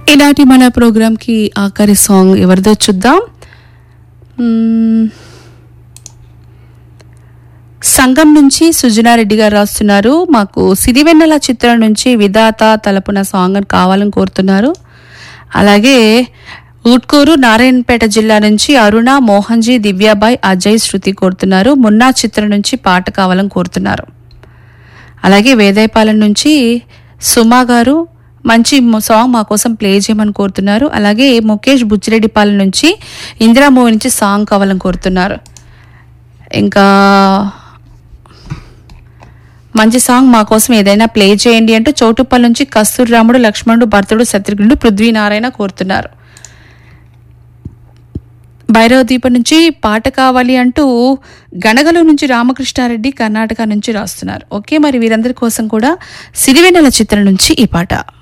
ఈనాటి మన ప్రోగ్రాంకి ఆఖరి సాంగ్ ఎవరిదో చూద్దాం మ్మ్. సంఘం నుంచి సుజనారెడ్డి గారు రాస్తున్నారు మాకు సిరివెన్నెల చిత్రం నుంచి విధాత తలపున సాంగ్ అని కావాలని కోరుతున్నారు అలాగే ఊట్కూరు నారాయణపేట జిల్లా నుంచి అరుణ మోహన్జీ దివ్యాబాయ్ అజయ్ శృతి కోరుతున్నారు మున్నా చిత్రం నుంచి పాట కావాలని కోరుతున్నారు అలాగే వేదాయపాలెం నుంచి సుమా గారు మంచి మ- సాంగ్ మా కోసం ప్లే చేయమని కోరుతున్నారు అలాగే ముఖేష్ బుచ్చిరెడ్డిపాలెం నుంచి ఇందిరా మూవీ నుంచి సాంగ్ కావాలని కోరుతున్నారు ఇంకా మంచి సాంగ్ మా కోసం ఏదైనా ప్లే చేయండి అంటూ చౌటుప్పల్ నుంచి కస్తూరి రాముడు లక్ష్మణుడు భరతుడు శత్రుఘ్నుడు పృథ్వీనారాయణ కోరుతున్నారు భైరవ దీపం నుంచి పాట కావాలి అంటూ గణగలు నుంచి రామకృష్ణారెడ్డి కర్ణాటక నుంచి రాస్తున్నారు ఓకే మరి వీరందరి కోసం కూడా సిరివెన్నెల చిత్రం నుంచి ఈ పాట